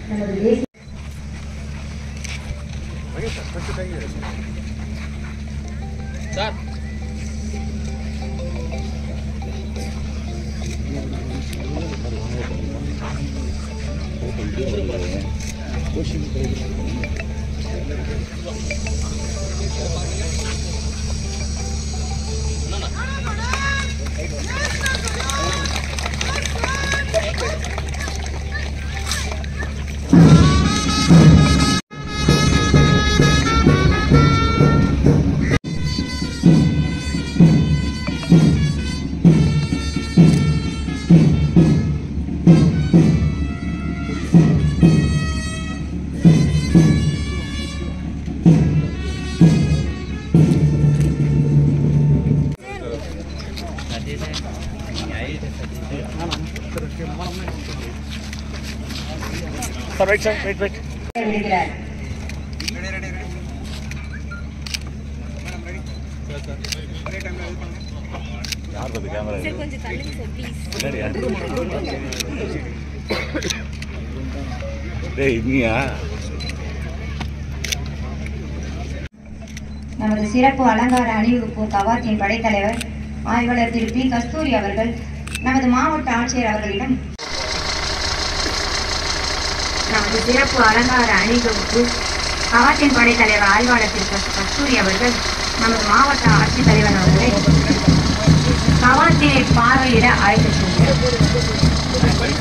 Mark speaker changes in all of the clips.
Speaker 1: நமது தேசிய
Speaker 2: sir sir right sir right right
Speaker 1: விடுகிறார்
Speaker 3: யார் அது கேமரா
Speaker 4: சார் கொஞ்சம் தள்ளுங்க சார் ப்ளீஸ்
Speaker 3: டேய் இன்னியா
Speaker 1: நமது சிறப்பு அலங்கார அணிவகுப்பு கவாத்தின் படைத்தலைவர் ஆய்வாளர் திரு பி கஸ்தூரி அவர்கள் நமது மாவட்ட ஆட்சியர் அவர்களிடம் நமது சிறப்பு அலங்கார அணிவகுப்பு கவாத்தின் படைத்தலைவர் ஆய்வாளர் திரு கஸ்- கஸ்தூரி அவர்கள் நமது மாவட்ட ஆட்சித்தலைவர் அவர்களை கவாத்தினை பார்வையிட அழைத்துச் சென்றார்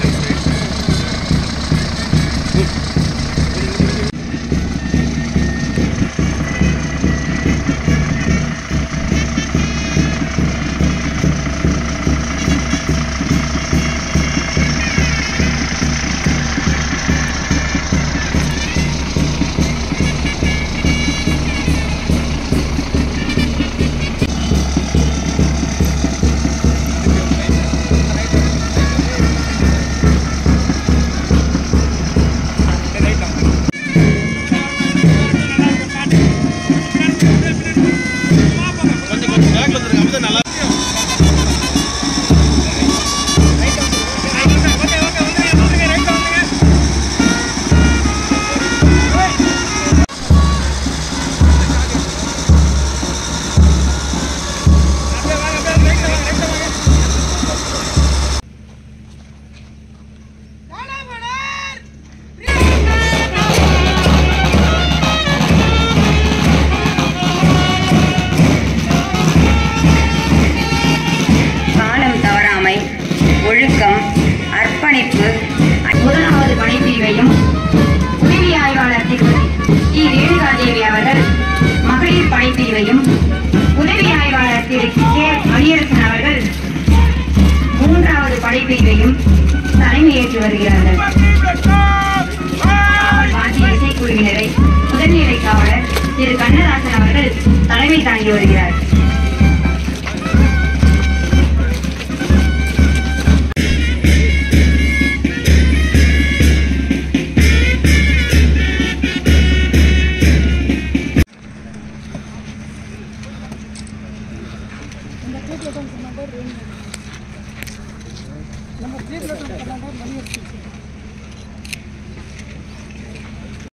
Speaker 2: கொஞ்சம் கொஞ்சம் பேக்ல வந்துருங்க அப்பதான் நல்லா
Speaker 1: காலம் தவறாமை ஒழுக்கம் அர்ப்பணிப்பு முதலாவது பணிப்பிரிவையும் உதவி ஆய்வாளர் திருமதி டி ரேணுகாதேவி அவர்கள் மகளிர் பணிப்பிரிவையும் உதவி ஆய்வாளர் திரு கே மணியரசன் அவர்கள் மூன்றாவது படைப்பிரிவையும் தலைமையேற்று வருகிறார்கள்